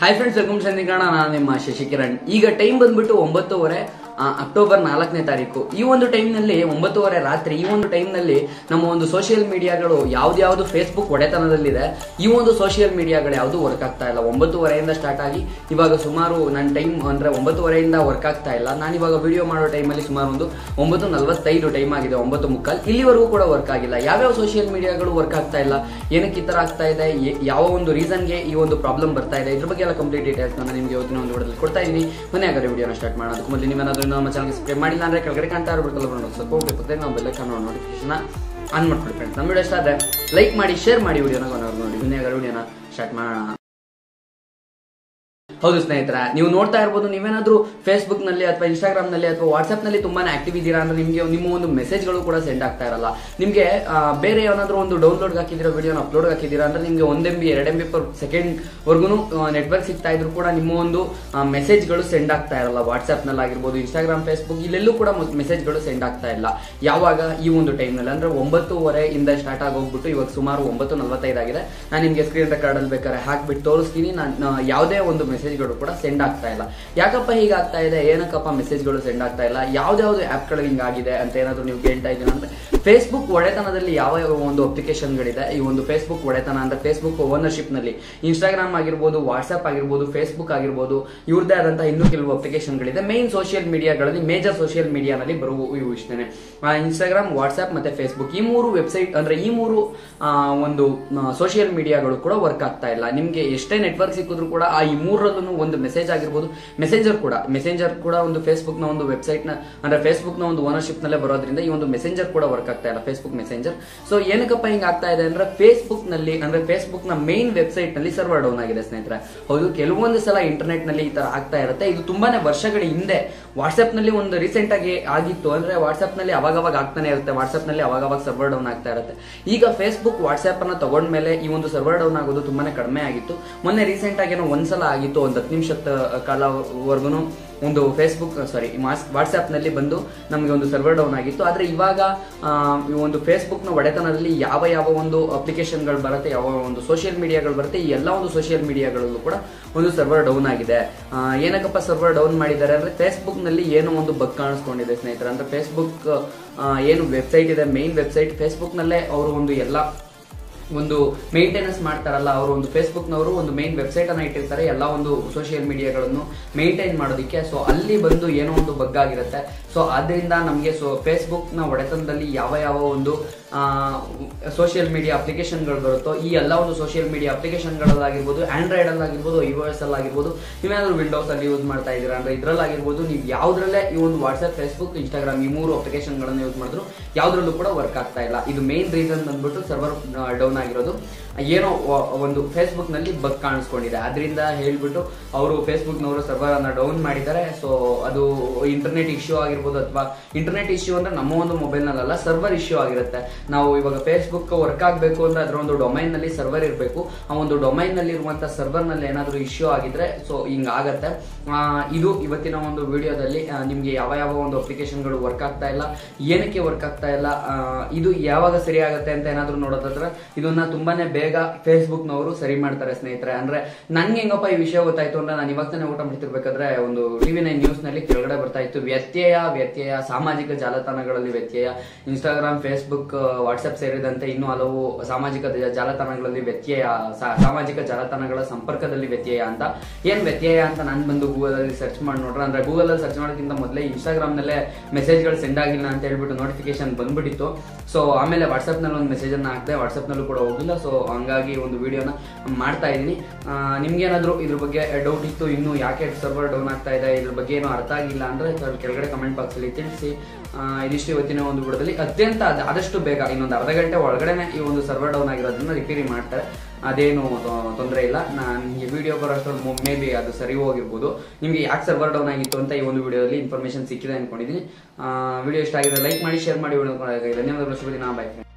hi friends welcome ಚಂದ್ರೀಕರಣ ನಾನು ನಿಮ್ಮ ಶಶಿಕಿರಣ್ ಈಗ ಟೈಮ್ ಬಂದ್ಬಿಟ್ಟು ಒಂಬತ್ತುವರೆ ಆ, ಅಕ್ಟೋಬರ್ ನಾಲ್ಕನೇ ತಾರೀಕು ಈ ಒಂದು ಟೈಮ್ನಲ್ಲಿ ಒಂಬತ್ತುವರೆ ರಾತ್ರಿ ಈ ಒಂದು ಟೈಮ್ನಲ್ಲಿ ನಮ್ಮ ಒಂದು ಸೋಷಿಯಲ್ ಮೀಡಿಯಾಗಳು ಯಾವ್ದ್ಯಾವ್ದು ಫೇಸ್ಬುಕ್ ಒಡೆತನದಲ್ಲಿದೆ ಈ ಒಂದು ಸೋಷಿಯಲ್ ಮೀಡಿಯಾಗಳು ಯಾವುದು ವರ್ಕ್ ಆಗ್ತಾ ಇಲ್ಲ ಒಂಬತ್ತುವರೆಯಿಂದ ಸ್ಟಾರ್ಟ್ ಆಗಿ ಇವಾಗ ಸುಮಾರು ನನ್ನ ಟೈಮ್ ಅಂದ್ರೆ ಒಂಬತ್ತುವರೆಯಿಂದ ವರ್ಕ್ ಆಗ್ತಾ ಇಲ್ಲ ನಾನು ಇವಾಗ ವಿಡಿಯೋ ಮಾಡೋ ಟೈಮಲ್ಲಿ ಸುಮಾರು ಒಂದು ಒಂಬತ್ತು ನಲವತ್ತೈದು ಟೈಮ್ ಆಗಿದೆ ಒಂಬತ್ತು ಮುಕ್ಕಾಲ್ ಇಲ್ಲಿವರೆಗೂ ಕೂಡ ವರ್ಕ್ ಆಗಿಲ್ಲ ಯಾವ್ಯಾವ ಸೋಷಿಯಲ್ ಮೀಡಿಯಾಗಳು ವರ್ಕ್ ಆಗ್ತಾ ಇಲ್ಲ ಏನಕ್ಕೆ ಈ ತರ ಆಗ್ತಾ ಇದೆ ಎ- ಯಾವ ಒಂದು ರೀಸನ್ಗೆ ಈ ಒಂದು ಪ್ರಾಬ್ಲಮ್ ಬರ್ತಾ ಇದೆ ಇದ್ರ ಬಗ್ಗೆ ಎಲ್ಲ ಕಂಪ್ಲೀಟ್ ಡೀಟೇಲ್ಸ್ ನಾನು ನಿಮಗೆ ಇವತ್ತಿನ ಒಂದು ವಿಡಿಯೋದಲ್ಲಿ ಕೊಡ್ತಾ ಇದ್ದೀನಿ ಬನ್ನಿ ಹಾಗಾದ್ರೆ ವಿಡಿಯೋನ ಸ್ಟಾರ್ಟ್ ಮಾಡೋದಕ್ಕೆ ಮೊದಲು ನೀವೇನಾದ್ರೂ ಇನ್ನೂ ನಮ್ಮ ಚಾನಲ್ಗೆ ಸಬ್ಸ್ಕ್ರೈಬ್ ಮಾಡಿಲ್ಲ ಅಂದ್ರೆ ಕೆಳಗಡೆ ಕಾಣ್ತಾ ಇರಬೇಕಲ್ಲ ಬರೋಣ ಸ್ವಲ್ಪ ಹೋಗ್ಬೇಕು ನಾವು ಬೆಲ್ಲ ಕಾಣೋ ನೋಟಿಫಿಕೇಶನ್ ಆನ್ ಮಾಡ್ಕೊಳ್ಳಿ ಫ್ರೆಂಡ್ಸ್ ನಮ್ಮ ವಿಡಿಯೋ ಇಷ್ಟ ಆದರೆ ಲೈಕ್ ಮಾಡಿ ಶೇರ್ ಮಾಡಿ ವಿಡಿಯೋನ ಕೊನೆವರೆಗೂ ನೋಡಿ ಬನ್ನಿ ಹಾಗಾದ್ರೆ ವಿಡಿಯೋನ ಸ್ಟಾರ್ಟ್ ಮಾಡೋಣ ಹೌದು ಸ್ನೇಹಿತರ ನೀವು ನೋಡ್ತಾ ಇರ್ಬೋದು ನೀವೇನಾದ್ರೂ ಫೇಸ್ಬುಕ್ ನಲ್ಲಿ ಅಥವಾ ಇನ್ಸ್ಟಾಗ್ರಾಮ್ ನಲ್ಲಿ ಅಥವಾ ವಾಟ್ಸ್ಆಪ್ ನಲ್ಲಿ ತುಂಬಾನೇ ಆಕ್ಟಿವ್ ಇದ್ದೀರಾ ಅಂದ್ರೆ ನಿಮಗೆ ನಿಮ್ಮ ಒಂದು ಮೆಸೇಜ್ಗಳು ಕೂಡ ಸೆಂಡ್ ಆಗ್ತಾ ಇರಲ್ಲ ನಿಮಗೆ ಆ, ಬೇರೆ ಏನಾದ್ರೂ ಒಂದು ಡೌನ್ಲೋಡ್ ಹಾಕಿದಿರೋ ವಿಡಿಯೋನ ಅಪ್ಲೋಡ್ ಹಾಕಿದ್ದೀರಾ ಅಂದ್ರೆ ನಿಮಗೆ ಒಂದ್ ಎಂ ಬಿ ಎರಡು ಎಂ ಬಿ ಪರ್ ಸೆಕೆಂಡ್ ವರ್ಗು ನೆಟ್ವರ್ಕ್ ಸಿಗ್ತಾ ಇದ್ರು ಕೂಡ ನಿಮ್ಮ ಒಂದು ಮೆಸೇಜ್ಗಳು ಸೆಂಡ್ ಆಗ್ತಾ ಇರಲ್ಲ ವಾಟ್ಸ್ಆಪ್ ನಲ್ಲಿ ಆಗಿರ್ಬೋದು ಇನ್ಸ್ಟಾಗ್ರಾಮ್ ಫೇಸ್ಬುಕ್ ಇಲ್ಲೆಲ್ಲೂ ಕೂಡ ಮೆಸೇಜ್ಗಳು ಸೆಂಡ್ ಆಗ್ತಾ ಇಲ್ಲ ಯಾವಾಗ ಈ ಒಂದು ಟೈಮ್ ನಲ್ಲಿ ಅಂದ್ರೆ ಒಂಬತ್ತುವರೆ ಇಂದ ಸ್ಟಾರ್ಟ್ ಆಗಿ ಹೋಗ್ಬಿಟ್ಟು ಇವಾಗ ಸುಮಾರು ಒಂಬತ್ತು ನಲವತ್ತೈದು ಆಗಿದೆ ನಾನು ನಿಮಗೆ ಸ್ಕ್ರೀನ್ ರೆಕಾರ್ಡ್ ಅಲ್ಲಿ ಬೇಕಾದ್ರೆ ಹಾಕ್ಬಿಟ್ಟು ತೋರಿಸ್ತೀನಿ ನಾನು ಯಾವುದೇ ಒಂದು ಮೆಸೇಜ್ಗಳು ಕೂಡ ಸೆಂಡ್ ಆಗ್ತಾ ಇಲ್ಲ ಯಾಕಪ್ಪ ಹೀಗಾಗ್ತಾ ಇದೆ ಏನಕ್ಕಪ್ಪ ಮೆಸೇಜ್ಗಳು ಸೆಂಡ್ ಆಗ್ತಾ ಇಲ್ಲ ಯಾವ್ದಾವ್ದು ಆಪ್ಗಳು ಹಿಂಗಾಗಿದೆ ಅಂತ ಏನಾದ್ರು ನೀವು ಕೇಳ್ತಾ ಇದ್ದೀರಾ ಅಂದ್ರೆ ಫೇಸ್ಬುಕ್ ಒಡೆತನದಲ್ಲಿ ಯಾವ ಯಾವ ಒಂದು ಅಪ್ಲಿಕೇಶನ್ಗಳಿದೆ ಈ ಒಂದು ಫೇಸ್ಬುಕ್ ಒಡೆತನ ಅಂದ್ರೆ ಫೇಸ್ಬುಕ್ ಓನರ್ಶಿಪ್ ನಲ್ಲಿ ಇನ್ಸ್ಟಾಗ್ರಾಮ್ ಆಗಿರ್ಬೋದು ವಾಟ್ಸ್ಆಪ್ ಆಗಿರ್ಬೋದು ಫೇಸ್ಬುಕ್ ಆಗಿರ್ಬೋದು ಇವ್ರದೇ ಆದಂತಹ ಇನ್ನೂ ಕೆಲವು ಅಪ್ಲಿಕೇಶನ್ಗಳಿದೆ ಮೇನ್ ಸೋಷಿಯಲ್ ಮೀಡಿಯಾಗಳಲ್ಲಿ ಮೇಜರ್ ಸೋಷಿಯಲ್ ಮೀಡಿಯಾನಲ್ಲಿ ಬರುವ ಇವು ಇಷ್ಟೇನೆ ಇನ್ಸ್ಟಾಗ್ರಾಮ್ ವಾಟ್ಸ್ಆಪ್ ಮತ್ತೆ ಫೇಸ್ಬುಕ್ ಈ ಮೂರು ವೆಬ್ಸೈಟ್ ಅಂದ್ರೆ ಈ ಮೂರು ಆ, ಒಂದು ಸೋಷಿಯಲ್ ಮೀಡಿಯಾಗಳು ಕೂಡ ವರ್ಕ್ ಆಗ್ತಾ ಇಲ್ಲ ನಿಮ್ಗೆ ಎಷ್ಟೇ ನೆಟ್ವರ್ಕ್ ಸಿಕ್ಕಿದ್ರು ಕೂಡ ಆ ಈ ಮೂರಲ್ಲೂ ಒಂದು ಮೆಸೇಜ್ ಆಗಿರ್ಬೋದು ಮೆಸೆಂಜರ್ ಕೂಡ ಮೆಸೆಂಜರ್ ಕೂಡ ಒಂದು ಫೇಸ್ಬುಕ್ ನ ಒಂದು ವೆಬ್ಸೈಟ್ ನ ಅಂದ್ರೆ ಫೇಸ್ಬುಕ್ ನ ಒಂದು ಓನರ್ಶಿಪ್ ನಲ್ಲೇ ಬರೋದ್ರಿಂದ ಈ ಒಂದು ಮೆಸೆಂಜರ್ ಕೂಡ ವರ್ಕ್ ಆಗ್ತಾ ಇಲ್ಲ ಫೇಸ್ಬುಕ್ ಮೆಸೆಂಜರ್ ಸೊ ಏನಕ್ಕಪ್ಪ ಹಿಂಗ್ ಆಗ್ತಾ ಇದೆ ಅಂದ್ರೆ ಫೇಸ್ಬುಕ್ ನಲ್ಲಿ ಅಂದ್ರೆ ಫೇಸ್ಬುಕ್ ನ ಮೇನ್ ವೆಬ್ಸೈಟ್ ನಲ್ಲಿ ಸರ್ವರ್ ಡೌನ್ ಆಗಿದೆ ಸ್ನೇಹಿತರೆ ಹೌದು ಕೆಲವೊಂದು ಸಲ ಇಂಟರ್ನೆಟ್ ನಲ್ಲಿ ಈ ತರ ಆಗ್ತಾ ಇರುತ್ತೆ ಇದು ತುಂಬಾನೇ ವರ್ಷಗಳ ಹಿಂದೆ ವಾಟ್ಸ್ಆಪ್ ನಲ್ಲಿ ಒಂದು ರೀಸೆಂಟ್ ಆಗಿ ಆಗಿತ್ತು ಅಂದ್ರೆ ವಾಟ್ಸ್ಆಪ್ ನಲ್ಲಿ ಅವಾಗವಾಗ ಆಗ್ತಾನೆ ಇರುತ್ತೆ ವಾಟ್ಸ್ಆಪ್ ನಲ್ಲಿ ಅವಾಗವಾಗ ಸರ್ವರ್ ಡೌನ್ ಆಗ್ತಾ ಇರುತ್ತೆ ಈಗ ಫೇಸ್ಬುಕ್ ವಾಟ್ಸ್ಆಪ್ ಅನ್ನ ತಗೊಂಡ್ಮೇಲೆ ಈ ಒಂದು ಸರ್ವರ್ ಡೌನ್ ಆಗೋದು ತುಂಬಾನೇ ಕಡಿಮೆ ಆಗಿತ್ತು ಮೊನ್ನೆ ರೀಸೆಂಟ್ ಆಗಿ ಏನೋ ಒಂದ್ಸಲ ಆಗಿತ್ತು ಒಂದು ಹತ್ತು ನಿಮಿಷದ ಕಾಲವರೆಗೂ ಒಂದು ಫೇಸ್ಬುಕ್ ಸಾರಿ ವಾಟ್ಸ್ಆಪ್ ನಲ್ಲಿ ಬಂದು ನಮಗೆ ಒಂದು ಸರ್ವರ್ ಡೌನ್ ಆಗಿತ್ತು ಆದ್ರೆ ಇವಾಗ ಆ, ಈ ಒಂದು ಫೇಸ್ಬುಕ್ ನ ಒಡೆತನದಲ್ಲಿ ಯಾವ ಯಾವ ಒಂದು ಅಪ್ಲಿಕೇಶನ್ಗಳು ಬರುತ್ತೆ ಯಾವ ಒಂದು ಸೋಷಿಯಲ್ ಮೀಡಿಯಾಗಳು ಬರುತ್ತೆ ಈ ಎಲ್ಲ ಒಂದು ಸೋಷಿಯಲ್ ಮೀಡಿಯಾಗಳಲ್ಲೂ ಕೂಡ ಒಂದು ಸರ್ವರ್ ಡೌನ್ ಆಗಿದೆ ಆ, ಏನಕ್ಕಪ್ಪ ಸರ್ವರ್ ಡೌನ್ ಮಾಡಿದ್ದಾರೆ ಅಂದ್ರೆ ಫೇಸ್ಬುಕ್ ನಲ್ಲಿ ಏನೋ ಒಂದು ಬಗ್ ಕಾಣಿಸ್ಕೊಂಡಿದೆ ಸ್ನೇಹಿತರೆ ಅಂದ್ರೆ ಫೇಸ್ಬುಕ್ ಏನು ವೆಬ್ಸೈಟ್ ಇದೆ ಮೇನ್ ವೆಬ್ಸೈಟ್ ಫೇಸ್ಬುಕ್ ನಲ್ಲೇ ಅವರು ಒಂದು ಎಲ್ಲ ಒಂದು ಮೇಂಟೆನೆನ್ಸ್ ಮಾಡ್ತಾರಲ್ಲ ಅವರು ಒಂದು ಫೇಸ್ಬುಕ್ ನವರು ಒಂದು ಮೇನ್ ವೆಬ್ಸೈಟ್ ಅನ್ನ ಇಟ್ಟಿರ್ತಾರೆ ಎಲ್ಲ ಒಂದು ಸೋಷಿಯಲ್ ಮೀಡಿಯಾಗಳನ್ನು ಮೇಂಟೈನ್ ಮಾಡೋದಕ್ಕೆ ಸೊ ಅಲ್ಲಿ ಬಂದು ಏನೋ ಒಂದು ಬಗ್ ಆಗಿರುತ್ತೆ ಸೊ ಅದರಿಂದ ನಮಗೆ ಸೊ ಫೇಸ್ಬುಕ್ ನ ಒಡೆತನದಲ್ಲಿ ಯಾವ ಯಾವ ಒಂದು ಸೋಷಿಯಲ್ ಮೀಡಿಯಾ ಅಪ್ಲಿಕೇಶನ್ಗಳು ಬರುತ್ತೋ ಈ ಎಲ್ಲ ಒಂದು ಸೋಷಿಯಲ್ ಮೀಡಿಯಾ ಅಪ್ಲಿಕೇಶನ್ಗಳಲ್ಲಾಗಿರ್ಬೋದು ಆಂಡ್ರಾಯ್ಡ್ ಅಲ್ಲಾಗಿರ್ಬೋದು ಐ ಎಸ್ ಅಲ್ಲಾಗಿರ್ಬೋದು ನೀವೇನಾದ್ರೂ ವಿಂಡೋಸ್ ಅಲ್ಲಿ ಯೂಸ್ ಮಾಡ್ತಾ ಇದ್ದೀರಾ ಅಂದ್ರೆ ಇದ್ರಲ್ಲಾಗಿರ್ಬೋದು ನೀವು ಯಾವ್ದ್ರಲ್ಲೇ ಈ ಒಂದು ವಾಟ್ಸ್ಆಪ್ ಫೇಸ್ಬುಕ್ ಇನ್ಸ್ಟಾಗ್ರಾಮ್ ಈ ಮೂರು ಅಪ್ಲಿಕೇಶನ್ಗಳನ್ನು ಯೂಸ್ ಮಾಡಿದ್ರು ಯಾವ್ದ್ರಲ್ಲೂ ಕೂಡ ವರ್ಕ್ ಆಗ್ತಾ ಇಲ್ಲ ಇದು ಮೇನ್ ರೀಸನ್ ಬಂದ್ಬಿಟ್ಟು ಸರ್ವರ್ ಡೌನ್ ಆಗಿರೋದು ಏನೋ ವ- ಒಂದು ಫೇಸ್ಬುಕ್ ನಲ್ಲಿ ಬಗ್ ಕಾಣಿಸ್ಕೊಂಡಿದೆ ಅದರಿಂದ ಹೇಳ್ಬಿಟ್ಟು ಅವರು ಫೇಸ್ಬುಕ್ ನವರು ಸರ್ವರ್ ಅನ್ನ ಡೌನ್ ಮಾಡಿದ್ದಾರೆ ಸೊ ಅದು ಇಂಟರ್ನೆಟ್ ಇಶ್ಯೂ ಆಗಿರ್ಬೋದು ಅಥವಾ ಇಂಟರ್ನೆಟ್ ಇಶ್ಯೂ ಅಂದ್ರೆ ನಮ್ಮ ಒಂದು ಮೊಬೈಲ್ ನಲ್ಲ ಸರ್ವರ್ ಇಶ್ಯೂ ಆಗಿರುತ್ತೆ ನಾವು ಇವಾಗ ಫೇಸ್ಬುಕ್ ವರ್ಕ್ ಆಗಬೇಕು ಅಂದ್ರೆ ಅದರ ಒಂದು ಡೊಮೈನ್ ನಲ್ಲಿ ಸರ್ವರ್ ಇರಬೇಕು ಆ ಒಂದು ಡೊಮೈನ್ ನಲ್ಲಿ ಇರುವಂತ ಸರ್ವರ್ ನಲ್ಲಿ ಏನಾದರೂ ಇಶ್ಯೂ ಆಗಿದ್ರೆ ಸೊ ಹಿಂಗ ಆಗತ್ತೆ ಆ, ಇದು ಇವತ್ತಿನ ಒಂದು ವಿಡಿಯೋದಲ್ಲಿ ಆ, ನಿಮ್ಗೆ ಯಾವ ಯಾವ ಒಂದು ಅಪ್ಲಿಕೇಶನ್ಗಳು ವರ್ಕ್ ಆಗ್ತಾ ಇಲ್ಲ ಏನಕ್ಕೆ ವರ್ಕ್ ಆಗ್ತಾ ಇಲ್ಲ ಆ, ಇದು ಯಾವಾಗ ಸರಿ ಆಗುತ್ತೆ ಅಂತ ಏನಾದ್ರು ನೋಡೋದಾದ್ರೆ ಇದನ್ನ ತುಂಬಾನೇ ಬೇಗ ಫೇಸ್ಬುಕ್ ನವರು ಸರಿ ಮಾಡ್ತಾರೆ ಸ್ನೇಹಿತರೆ ಅಂದ್ರೆ ನನ್ಗೆ ಹೆಂಗಪ್ಪ ಈ ವಿಷಯ ಗೊತ್ತಾಯ್ತು ಅಂದ್ರೆ ನಾನು ಇವಾಗ ತಾನೇ ಊಟ ಮಾಡ್ತಿರ್ಬೇಕಾದ್ರೆ ಒಂದು ಟಿವಿ ನೈನ್ ನ್ಯೂಸ್ ನಲ್ಲಿ ಕೆಳಗಡೆ ಬರ್ತಾ ಇತ್ತು ವ್ಯತ್ಯಯ ವ್ಯತ್ಯಯ ಸಾಮಾಜಿಕ ಜಾಲತಾಣಗಳಲ್ಲಿ ವ್ಯತ್ಯಯ ಇನ್ಸ್ಟಾಗ್ರಾಮ್ ಫೇಸ್ಬುಕ್ ವಾಟ್ಸ್ಆಪ್ ಸೇರಿದಂತೆ ಇನ್ನೂ ಹಲವು ಸಾಮಾಜಿಕ ಜ- ಜಾಲತಾಣಗಳಲ್ಲಿ ವ್ಯತ್ಯಯ ಸಾ- ಸಾಮಾಜಿಕ ಜಾಲತಾಣಗಳ ಸಂಪರ್ಕದಲ್ಲಿ ವ್ಯತ್ಯಯ ಅಂತ ಏನ್ ವ್ಯತ್ಯಯ ಅಂತ ನಾನು ಬಂದು ಗೂಗಲ್ ಅಲ್ಲಿ ಸರ್ಚ್ ಮಾಡಿ ನೋಡ್ರೆ ಅಂದ್ರೆ ಗೂಗಲ್ ಅಲ್ಲಿ ಸರ್ಚ್ ಮಾಡೋಕ್ಕಿಂತ ಮೊದಲೇ ಇನ್ಸ್ಟಾಗ್ರಾಮ್ ನಲ್ಲೇ ಮೆಸೇಜ್ಗಳು ಸೆಂಡ್ ಆಗಿಲ್ಲ ಅಂತ ಹೇಳ್ಬಿಟ್ಟು ನೋಟಿಫಿಕೇಶನ್ ಬಂದ್ಬಿಟ್ಟಿತ್ತು ಸೊ ಆಮೇಲೆ ವಾಟ್ಸ್ಆಪ್ ನಲ್ಲಿ ಒಂದು ಮೆಸೇಜ್ ಅನ್ನ ಹಾಕ್ದೆ ವಾಟ್ಸ್ಆಪ್ ನಲ್ಲೂ ಕೂಡ ಹೋಗಿಲ್ಲ ಸೊ ಹಂಗಾಗಿ ಒಂದು ವಿಡಿಯೋನ ಮಾಡ್ತಾ ಇದ್ದೀನಿ ನಿಮ್ಗೇನಾದ್ರೂ ಇದ್ರ ಬಗ್ಗೆ ಡೌಟ್ ಇತ್ತು ಇನ್ನು ಯಾಕೆ ಸರ್ವರ್ ಡೌನ್ ಆಗ್ತಾ ಇದೆ ಇದ್ರ ಬಗ್ಗೆ ಏನೋ ಅರ್ಥ ಆಗಿಲ್ಲ ಅಂದ್ರೆ ಕೆಳ- ಕೆಳಗಡೆ ಕಮೆಂಟ್ ಬಾಕ್ಸ್ ಅಲ್ಲಿ ತಿಳಿಸಿ ಆ, ಇದಿಷ್ಟು ಇವತ್ತಿನ ಒಂದು ವಿಡಿಯೋದಲ್ಲಿ ಅತ್ಯಂತ ಆದ- ಆದಷ್ಟು ಬೇಗ ಇನ್ನೊಂದು ಅರ್ಧ ಗಂಟೆ ಒಳಗಡೆನೆ ಈ ಒಂದು ಸರ್ವರ್ ಡೌನ್ ಆಗಿರೋದ್ರಿಂದ ರಿಪೇರಿ ಮಾಡ್ತಾರೆ ಅದೇನು ತೊಂದರೆ ಇಲ್ಲ ನಾನು ಈ ವಿಡಿಯೋ ಬರೋಷ್ಟು ಮೇ ಬಿ ಅದು ಸರಿ ಹೋಗಿರ್ಬೋದು ನಿಮಗೆ ಯಾಕೆ ಸರ್ವರ್ ಡೌನ್ ಆಗಿತ್ತು ಅಂತ ಈ ಒಂದು ವಿಡಿಯೋದಲ್ಲಿ ಇನ್ಫಾರ್ಮೇಶನ್ ಸಿಕ್ಕಿದೆ ಅನ್ಕೊಂಡಿದ್ದೀನಿ ವಿಡಿಯೋ ಇಷ್ಟ ಆಗಿದೆ ಲೈಕ್ ಮಾಡಿ ಶೇರ್ ಮಾಡಿ ವಿಡಿಯೋ ಧನ್ಯವಾದಗಳು ಶುಭ ದಿನ ಬಾಯ್